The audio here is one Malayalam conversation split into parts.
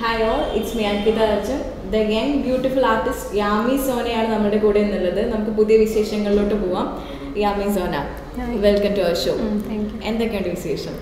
Hi all it's me Ankitha Arjun the young beautiful artist Yami സോനയാണ് നമ്മുടെ കൂടെ എന്നുള്ളത് നമുക്ക് പുതിയ വിശേഷങ്ങളിലോട്ട് പോവാം Yami Sona Hi. Welcome to our show thank you എന്തൊക്കെയുണ്ട് വിശേഷം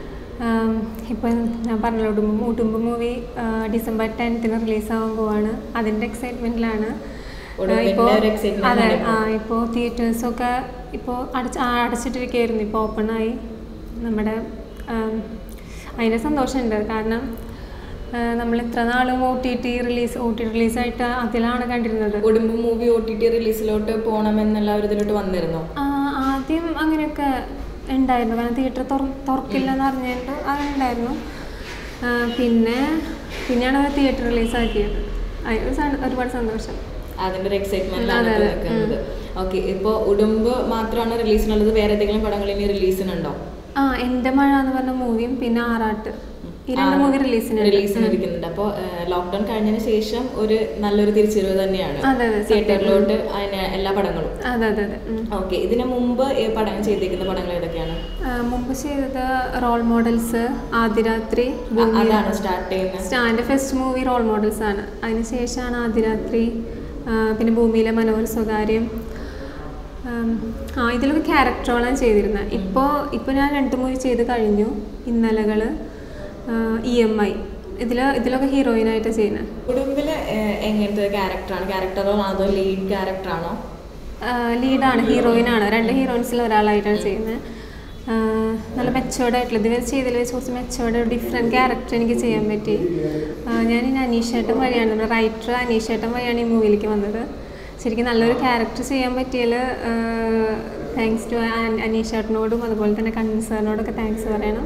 ഇപ്പോൾ ഞാൻ പറഞ്ഞല്ലോ ഉടുമ്പ് ഉടുമ്പ് മൂവി ഡിസംബർ ടെൻത്തിന് റിലീസാവാൻ പോവാണ് അതിൻ്റെ എക്സൈറ്റ്മെൻറ്റിലാണ് ഉടുമ്പിന്റെ ഒരു excitement അതെ ആണ് ആ ഇപ്പോൾ തിയേറ്റേഴ്സൊക്കെ ഇപ്പോൾ അടച്ച് ആ, അടച്ചിട്ടിരിക്കുകയായിരുന്നു ഇപ്പോൾ ഓപ്പണായി നമ്മുടെ ആം, അതിൻ്റെ സന്തോഷമുണ്ട് കാരണം ആ, നമ്മൾ ഇത്ര നാളും O T T release O T റിലീസായിട്ട് അതിലാണ് കണ്ടിരുന്നത് Udumbu movie O T T റിലീസിലോട്ട് പോകണമെന്നുള്ള ഒരു ഇതിലോട്ട് വന്നിരുന്നോ ആ, ആദ്യം അങ്ങനെയൊക്കെ ഉണ്ടായിരുന്നു കാരണം തിയേറ്റർ തുറക്കില്ല എന്ന് അറിഞ്ഞിട്ട് അങ്ങനെ ഉണ്ടായിരുന്നു ആ, പിന്നെ പിന്നെയാണ് അത് തിയേറ്റർ റിലീസാക്കിയത് അതിന് സ- ഒരുപാട് സന്തോഷം അതിന്റെ ഒരു എക്സൈറ്റ്മെന്റിലാണ് അതെ, ഇപ്പോൾ അതെ. നിൽക്കുന്നത് ഓക്കെ ഇപ്പോൾ ഉടുമ്പ് മാത്രമാണ് റിലീസിനുള്ളത് വേറെ ഏതെങ്കിലും പടങ്ങൾ ഇനി റിലീസിനുണ്ടോ ആ എൻ്റെ മഴ എന്ന് പറഞ്ഞ മൂവിയും പിന്നെ ആറാട്ട് ഈ രണ്ട് മൂവി റിലീസിന് റിലീസിന് ഇരിക്കുന്നുണ്ട് അപ്പോൾ ലോക്ക്ഡൌൺ കഴിഞ്ഞതിന് ശേഷം ഒരു നല്ലൊരു തിരിച്ചുവരവ് തന്നെയാണ് അതെ, അതെ, സത്യം. തിയേറ്ററിലോട്ട് അതിന് എല്ലാ പടങ്ങളും അതെ അതെ അതെ ഉം. ഓക്കെ ഇതിന് മുമ്പ് ഈ പടം ചെയ്തിരിക്കുന്ന പടങ്ങൾ ഏതൊക്കെയാണ് ആ, മുമ്പ് ചെയ്തത് റോൾ മോഡൽസ് ആദിരാത്രി അ- അതാണ് സ്റ്റാർട്ട് ചെയ്യുന്നത് stand first movie role models ആണ് അതിനുശേഷമാണ് ആദിരാത്രി ആ, പിന്നെ ഭൂമിയിലെ മനോഹര സ്വകാര്യം ആം, ആ ഇതിലൊക്കെ ക്യാരക്ടറുകളാണ് ചെയ്തിരുന്നത് ഇപ്പോൾ ഇപ്പോൾ ഞാൻ രണ്ട് മൂവി ചെയ്ത് കഴിഞ്ഞു ഇന്നലകൾ ഇ എം ഐ ഇതിൽ ഇതിലൊക്കെ ഹീറോയിനായിട്ട് ചെയ്യുന്നത് കുടുംബില് എങ്ങനത്തെ ക്യാരക്ടറാണ് ക്യാരക്ടർ റോൾ അതോ ലീഡ് ക്യാരക്ടറാണോ ലീഡാണ് ഹീറോയിനാണ് രണ്ട് ഹീറോയിൻസിൽ ഒരാളായിട്ടാണ് ചെയ്യുന്നത് ആ, നല്ല മെച്ചോർഡ് ആയിട്ടുള്ള ഇതുവരെ ചെയ്തതിൽ വെച്ച് കുറച്ച് മെച്ചോർഡ് ഡിഫറെൻറ്റ് ക്യാരക്ടർ എനിക്ക് ചെയ്യാൻ പറ്റി ആ, ഞാൻ ഇനി അനീഷേട്ടൻ വഴിയാണ് നമ്മുടെ റൈറ്റർ അനീഷേട്ടൻ വഴിയാണ് ഈ മൂവിയിലേക്ക് വന്നത് ശരിക്കും നല്ലൊരു ക്യാരക്ടർ ചെയ്യാൻ പറ്റിയതിൽ താങ്ക്സ് ടു അനീഷേട്ടനോടും അതുപോലെ തന്നെ കണ്ണൻ സാറിനോടൊക്കെ താങ്ക്സ് പറയണം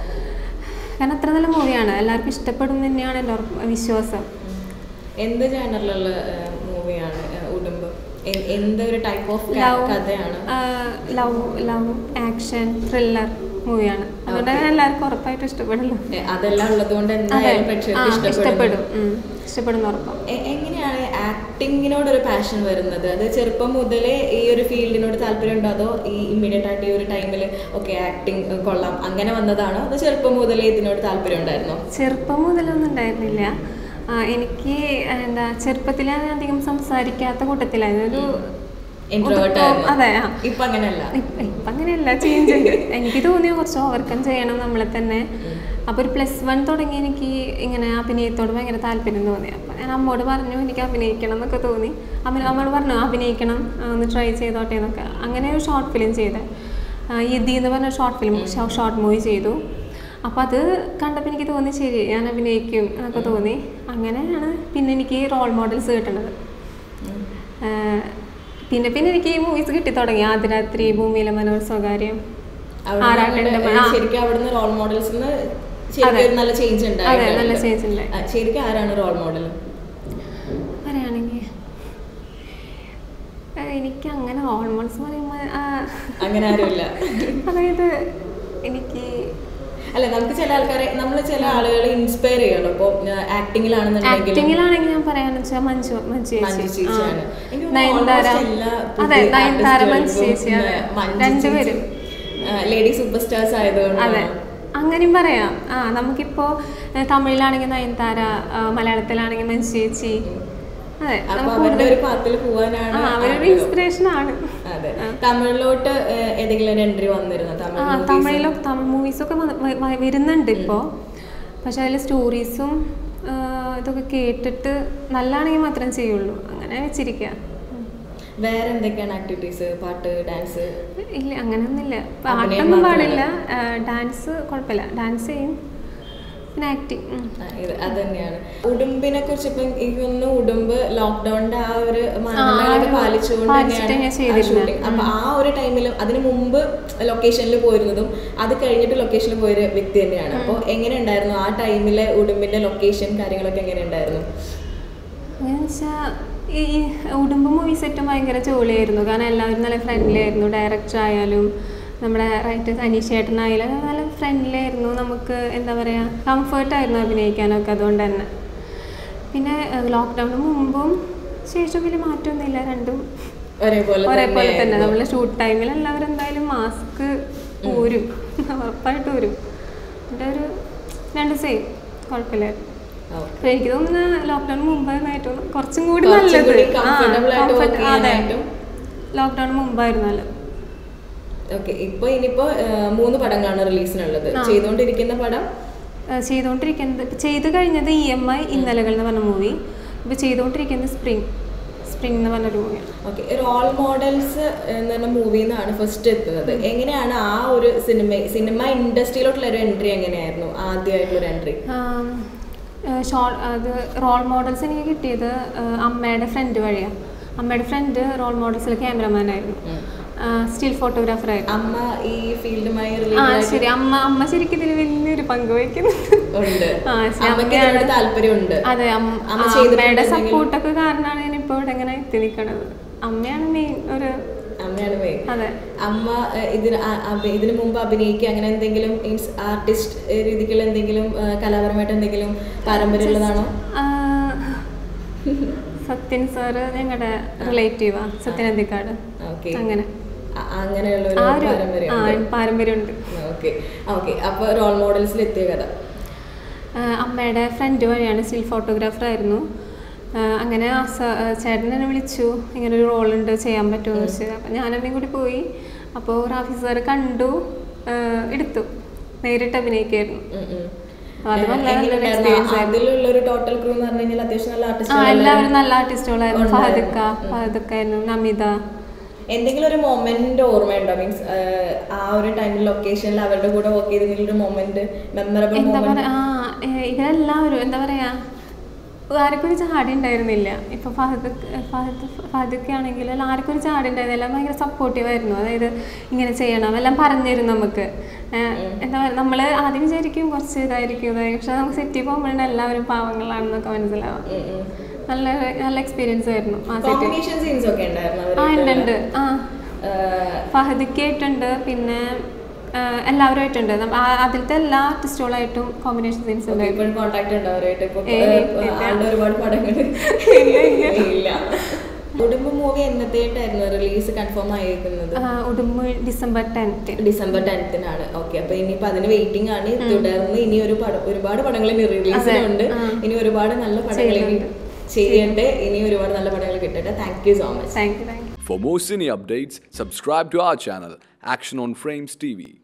കാരണം അത്ര നല്ല മൂവിയാണ് എല്ലാവർക്കും ഇഷ്ടപ്പെടും എന്ന് തന്നെയാണ് എൻ്റെ ഉറപ്പ് വിശ്വാസം എന്ത് ജാനറിലുള്ള മൂവിയാണ് ഉടുമ്പ് എ- എന്ത് ഒരു ടൈപ്പ് ഓഫ് ലവ് കഥയാണ് ലവ് ലവ് ആക്ഷൻ ത്രില്ലർ മൂവിയാണ് അതുകൊണ്ട് തന്നെ എല്ലാവർക്കും ഉറപ്പായിട്ടും ഇഷ്ടപ്പെടില്ല ഏ, അതെല്ലാം ഉള്ളത് കൊണ്ട് എന്തായാലും പ്രേക്ഷകർക്ക് ഇഷ്ടപ്പെടും ഇഷ്ടപ്പെടും ഉം. ഇഷ്ടപ്പെടുന്ന ഉറപ്പാണ് എ- എങ്ങനെയാണ് ആക്ടിങ്ങിനോട് ഒരു പാഷൻ വരുന്നത് അത് ചെറുപ്പം മുതലേ ഈ ഒരു ഫീൽഡിനോട് താല്പര്യം ഉണ്ടോ അതോ ഈ ഇമ്മീഡിയറ്റ് ആയിട്ട് ഈ ഒരു ടൈമിൽ ഓക്കെ ആക്ടിങ് കൊള്ളാം അങ്ങനെ വന്നതാണോ അതോ ചെറുപ്പം മുതലേ ഇതിനോട് താല്പര്യം ഉണ്ടായിരുന്നോ ചെറുപ്പം മുതലൊന്നും ഉണ്ടായിരുന്നില്ല ആ, എനിക്ക് എന്താ ചെറുപ്പത്തിൽ ഞാൻ അധികം സംസാരിക്കാത്ത കൂട്ടത്തിലായിരുന്നു ഒരു Introvert ഒതുക്കം- ആയിരുന്നു. അതെ ആ ഇപ്പൊ അങ്ങനെയല്ല ഇപ്പ- ഇപ്പം അങ്ങനെയല്ല ചേഞ്ച് ഉണ്ട് എനിക്ക് തോന്നിയ കുറച്ച് ഓവർകം ചെയ്യണം നമ്മളെ തന്നെ അപ്പോൾ ഒരു പ്ലസ് വൺ തുടങ്ങി എനിക്ക് ഇങ്ങനെ അഭിനയത്തോട് ഭയങ്കര താല്പര്യം തോന്നി അപ്പോൾ ഞാൻ അമ്മോട് പറഞ്ഞു എനിക്ക് അഭിനയിക്കണം എന്നൊക്കെ തോന്നി അമ്മ അമ്മോട് പറഞ്ഞു അഭിനയിക്കണം ആ, ഒന്ന് ട്രൈ ചെയ്തോട്ടെ എന്നൊക്കെ അങ്ങനെ ഒരു ഷോർട്ട് ഫിലിം ചെയ്തത് യതി എന്ന് പറഞ്ഞ ഷോർട്ട് ഫിലിം ഷോർട്ട് മൂവി ചെയ്തു അപ്പോൾ അത് കണ്ടപ്പോൾ എനിക്ക് തോന്നി ശരി ഞാൻ അഭിനയിക്കും എന്നൊക്കെ തോന്നി അങ്ങനെയാണ് പിന്നെ എനിക്ക് റോൾ മോഡൽസ് കിട്ടുന്നത് ആഹ് പിന്നെ പിന്നെ എനിക്ക് ഈ മൂവീസ് കിട്ടി തുടങ്ങി ആദ്യരാത്രി ഭൂമിയിലെ മനോഹർ സ്വകാര്യം അവിടുന്ന് ആറാട്ടിന്റെ അങ്ങോട്ട് ആ. ശരിക്കും അവിടുന്ന് റോൾ മോഡൽസ് ശരിക്കും ഒരു നല്ല ചേഞ്ച് അതെ നല്ല ചേഞ്ച് ഉണ്ടായി ശരിക്കും ആരാണ് റോൾ മോഡൽ പറയുകയാണെങ്കിൽ എനിക്ക് അങ്ങനെ ഓൾമോസ്റ്റ് പറയുമ്പോൾ അങ്ങനെ ആരുമില്ല അതായത് എനിക്ക് അല്ല നമുക്ക് ചില ആൾക്കാരെ നമ്മൾ ചില ആളുകളെ ഇൻസ്പയർ ചെയ്യണം ഇപ്പോൾ ആക്ടിങ്ങിലാണെന്നുണ്ടെങ്കിലും ആക്ടിങ്ങിലാണെങ്കിൽ ഞാൻ പറയാന്ന് വെച്ചാൽ മഞ്ജു മഞ്ജു മഞ്ജു ചേച്ചി ആ. ചേച്ചിയാണ്. എനിക്ക് തോന്നുന്നു നയൻതാര almost എല്ലാ അതെ പുതിയ നയൻതാര മഞ്ജു artistകൾക്കും, ചേച്ചി അതെ പിന്നെ മഞ്ജു രണ്ടുപേരും ചേച്ചി, ലേഡി സൂപ്പർ സ്റ്റാർസ് ആയതുകൊണ്ട് അതെ അങ്ങനെയും പറയാം ആ നമുക്കിപ്പോ ഏഹ്, തമിഴിലാണെങ്കിൽ നയൻതാര ആ, മലയാളത്തിലാണെങ്കിൽ മഞ്ജു ചേച്ചി അതെ അപ്പൊ നമുക്ക് അവരുടെ കൂടുതൽ ഒരു പാത്തിൽ പോവാനാണ് ആ അവരൊരു ആഗ്രഹം. ഇൻസ്പിറേഷൻ ആണ് അതെ തമിഴിലോട്ട് ഏഹ്, ഏതെങ്കിലും ഒരു എൻട്രി വന്നിരുന്നു ആ തമിഴ് movies? തമിഴിലും തമിഴ് മൂവീസൊക്കെ വരുന്നുണ്ട് ഇപ്പോൾ പക്ഷെ അതിൽ സ്റ്റോറീസും ഇതൊക്കെ കേട്ടിട്ട് നല്ലതാണെങ്കിൽ മാത്രം ചെയ്യുള്ളൂ അങ്ങനെ വെച്ചിരിക്കുക ഉം. വേറെ എന്തൊക്കെയാണ് ആക്ടിവിറ്റീസ് പാട്ട് ഡാൻസ് ഇല്ല അങ്ങനെയൊന്നുമില്ല അഭിനയം പാട്ടൊന്നും മാത്രമല്ല. പാടില്ല ഡാൻസ് കുഴപ്പമില്ല ഡാൻസ് ചെയ്യും പിന്നെ ആക്ടിങ് ഇത് അത് തന്നെയാണ് ഉടുമ്പിനെ കുറിച്ച് ഇപ്പം എനിക്ക് തോന്നുന്നു ഉടുമ്പ് ലോക്ക്ഡൌണിന്റെ ആ ഒരു മാനദണ്ഡങ്ങളൊക്കെ ആ, പാലിച്ചുകൊണ്ട് പാലിച്ചിട്ട് തന്നെയാണ് ഞാൻ ചെയ്തിരുന്നത്. ഷൂട്ടിംഗ് അപ്പൊ ആ ഒരു ടൈമിൽ അതിന് മുമ്പ് ലൊക്കേഷനിൽ പോയിരുന്നതും അത് കഴിഞ്ഞിട്ട് ലൊക്കേഷനിൽ പോയൊരു വ്യക്തി തന്നെയാണ് അപ്പോൾ എങ്ങനെ ഉണ്ടായിരുന്നു ആ ടൈമിലെ ഉടുമ്പിന്റെ ലൊക്കേഷൻ കാര്യങ്ങളൊക്കെ എങ്ങനെ ഉണ്ടായിരുന്നു അങ്ങനെ വെച്ചാൽ ഈ ഉടുമ്പ് മൂവി സെറ്റും ഭയങ്കര ജോളിയായിരുന്നു കാരണം എല്ലാവരും നല്ല ഫ്രണ്ട്ലി ആയിരുന്നു ഡയറക്ടർ ആയാലും നമ്മുടെ റൈറ്റേഴ്സ് അനീഷേട്ടനായാലും നല്ല ഫ്രണ്ട്ലി ആയിരുന്നു നമുക്ക് എന്താ പറയുക കംഫർട്ടായിരുന്നു അഭിനയിക്കാനൊക്കെ അതുകൊണ്ട് തന്നെ പിന്നെ ലോക്ക്ഡൗണിന് മുമ്പും ശേഷം വലിയ മാറ്റമൊന്നുമില്ല രണ്ടും ഒരേപോലെ ഒരേപോലെ തന്നെ തന്നെയായിരുന്നു. നമ്മൾ ഷൂട്ട് ടൈമിൽ എല്ലാവരും എന്തായാലും മാസ്ക് ഊരും ഉറപ്പായിട്ട് ഊരും എൻ്റെ ഒരു രണ്ട് സെയിം കുഴപ്പമില്ലായിരുന്നു അപ്പൊ എനിക്ക് തോന്നുന്നു ലോക്ക്ഡൌൺ മുമ്പായിരുന്നു ഏറ്റവും കുറച്ചും കൂടി കുറച്ചും നല്ലത് കൂടി comfortable ആയിട്ട് work ചെയ്യാനായിട്ടും. ലോക്ക്ഡൌൺ മുമ്പായിരുന്നു നല്ലത് ഓക്കെ ഇപ്പൊ ഇനിയിപ്പോ ആ, മൂന്ന് പടങ്ങളാണ് റിലീസിനുള്ളത് ചെയ്തുകൊണ്ടിരിക്കുന്ന പടം ആ, ചെയ്തുകൊണ്ടിരിക്കുന്നത് ഇപ്പൊ ചെയ്ത് കഴിഞ്ഞത് ഇ എം ഐ ഇന്നലകൾ എന്ന് പറഞ്ഞ മൂവി ഇപ്പൊ ചെയ്തുകൊണ്ടിരിക്കുന്നത് സ്പ്രിങ് സ്പ്രിങ് എന്ന് പറഞ്ഞൊരു മൂവിയാണ് ഓക്കെ റോൾ മോഡൽസ് എന്ന് പറഞ്ഞ മൂവിയിൽ നിന്നാണ് ഫസ്റ്റ് എത്തുന്നത് എങ്ങനെയാണ് ആ ഒരു സിനിമ സിനിമ ഇൻഡസ്ട്രിയിലോട്ടുള്ള ഒരു എൻട്രി എങ്ങനെയായിരുന്നു ആദ്യമായിട്ടുള്ള ഒരു എൻട്രി ഷോർട്ട് അത് റോൾ മോഡൽസ് എനിക്ക് കിട്ടിയത് ആ, അമ്മയുടെ ഫ്രണ്ട് വഴിയാണ് അമ്മയുടെ ഫ്രണ്ട് റോൾ മോഡൽസിൽ ക്യാമറമാൻ ആയിരുന്നു സ്റ്റിൽ ഫോട്ടോഗ്രാഫർ ആയിരുന്നു അമ്മ ഈ ഫീൽഡുമായി ആ റിലേറ്റഡ് ശരി അമ്മ അമ്മ ശരിക്കും ഇതിൽ വലിയൊരു പങ്ക് വഹിക്കുന്നുണ്ട് ഉണ്ട് ആ, ശരി, അമ്മയ്ക്ക് അമ്മയാണ്. ഇതിനോട് താല്പര്യമുണ്ട് അതെ അമ്മ അമ്മ ആ, ചെയ്തിട്ടുണ്ട് അമ്മയുടെ എന്തെങ്കിലും? സപ്പോർട്ടൊക്കെ കാരണമാണ് ഞാൻ ഇപ്പോൾ ഇവിടെ ഇങ്ങനെ എത്തി നിൽക്കണത് അമ്മയാണ് മെയിൻ ഒരു അമ്മയാണ് മെയിൻ അതെ അമ്മ ഏഹ്, ഇതിന് അ- അഭി- ഇതിന് മുമ്പ് അഭിനയിക്കുക അങ്ങനെ എന്തെങ്കിലും മീൻസ് ആർട്ടിസ്റ്റ് രീതിക്കുള്ള എന്തെങ്കിലും ഏഹ്, കലാപരമായിട്ട് എന്തെങ്കിലും പാരമ്പര്യമുള്ളതാണോ ആ, സത്യൻ സാറ് ഞങ്ങളുടെ റിലേറ്റീവാ സത്യൻ അന്തിക്കാട് ഓക്കെ അങ്ങനെ അങ്ങനെയുള്ള ആ ഒരു ഒരു പാരമ്പര്യം ആ പാരമ്പര്യമുണ്ട് ഓക്കെ ഓക്കെ അപ്പൊ റോൾ മോഡൽസിൽ എത്തിയ കഥ ആ, അമ്മയുടെ ഫ്രണ്ട് വഴിയാണ് സ്റ്റിൽ ഫോട്ടോഗ്രാഫർ ആയിരുന്നു ആ, അങ്ങനെ ആ സ- ആ, ചേട്ടൻ എന്നെ വിളിച്ചു ഇങ്ങനെ ഒരു റോൾ ഉണ്ട് ചെയ്യാൻ പറ്റുമോ എന്ന് വെച്ച് അപ്പം ഞാനെന്നെയും കൂടി പോയി അപ്പോൾ റാഫി സാറ് കണ്ടു ആ, എടുത്തു നേരിട്ട് അഭിനയിക്കായിരുന്നു ഉം, ഉം. അപ്പോൾ അത് ഏഹ്, നല്ല നല്ലൊരു എങ്ങനെയുണ്ടായിരുന്നു? എക്സ്പീരിയൻസ് ആയിരുന്നു അതിലുള്ള ഒരു ടോട്ടൽ ക്രൂ എന്ന് പറഞ്ഞു കഴിഞ്ഞാൽ അത്യാവശ്യം നല്ല ആ ആർട്ടിസ്റ്റ് എല്ലാവരും നല്ല ആർട്ടിസ്റ്റുകളായിരുന്നു ഉണ്ടായിരുന്നു. ഫഹദക്ക ഫഹദക്ക ആയിരുന്നു നമിത എന്തെങ്കിലും ഒരു മൊമെന്റ് ഓർമ്മയുണ്ടോ മീൻസ് ആ ഒരു ടൈമിൽ ലൊക്കേഷനിൽ അവരുടെ കൂടെ വർക്ക് ചെയ്തെങ്കിലും ഒരു മൊമെന്റ് മെമ്മറബിൾ എന്താ മൊമെന്റ് പറയാ ആ ഏ, ഇവരെല്ലാവരും എന്താ പറയാ ആർക്കും ഒരു ചാടി ഉണ്ടായിരുന്നില്ല ഇപ്പൊ ഫഹദ് ഫഹദ് ഫഹദൊക്കെ ആണെങ്കിൽ ആർക്കും ഒരു ചാടി ഉണ്ടായിരുന്നില്ല എല്ലാം ഭയങ്കര സപ്പോർട്ടീവ് ആയിരുന്നു അതായത് ഇങ്ങനെ ചെയ്യണം എല്ലാം പറഞ്ഞുതരും നമുക്ക് ഏ, എന്താ പറയുക നമ്മൾ ആദ്യം വിചാരിക്കും കുറച്ച് ഇതായിരിക്കും ഇതായിരിക്കും പക്ഷെ നമുക്ക് സെറ്റിൽ പോകുമ്പോഴാണ് എല്ലാവരും പാവങ്ങളാണെന്നൊക്കെ മനസ്സിലാവാം നല്ല നല്ല എക്സ്പീരിയൻസ് ആയിരുന്നു ആ സെറ്റ് കോമ്പിനേഷൻ സീൻസ് ഒക്കെ ഉണ്ടായിരുന്നു ആ ഉണ്ട് അവരുടെ ഉണ്ട് ആ ഫഹദിക്കായിട്ടുണ്ട് പിന്നെ ആ, എല്ലാവരുമായിട്ടുണ്ട് നമ്മ- ആ- അതിലത്തെ എല്ലാ ആർട്ടിസ്റ്റുകളായിട്ടും കോമ്പിനേഷൻ സീൻസ് ഉണ്ട് ഇപ്പോഴും കോണ്ടാക്ട് ഉണ്ട് അവരായിട്ട് ഇപ്പൊ ഏയ്, ഏഹ്, ഇല്ല. ആളുടെ ഒരുപാട് പടങ്ങൾ ഇല്ല കുടുംബ മൂവി എന്നത്തേട്ടായിരുന്നു റിലീസ് കൺഫേം ആയിരിക്കുന്നത് ആ, ഉടുമ്പ് ഡിസംബർ ടെൻത്ത് ഡിസംബർ ടെൻത്തിനാണ് ഓക്കെ അപ്പൊ ഇനിയിപ്പോ അതിന് വെയിറ്റിംഗ് ആണ് തുടർന്ന് ഇനി ഒരു പടം ഒരുപാട് പടങ്ങൾ ഇനി റിലീസിനുണ്ട് ഇനി ഒരുപാട് നല്ല പടങ്ങൾ ഇനി ചെയ്യട്ടെ ഇനി ഒരുപാട് നല്ല പടങ്ങൾ കിട്ടട്ടെ thank you so much thank you thank you For more cine updates, subscribe to our channel, Action on Frames TV.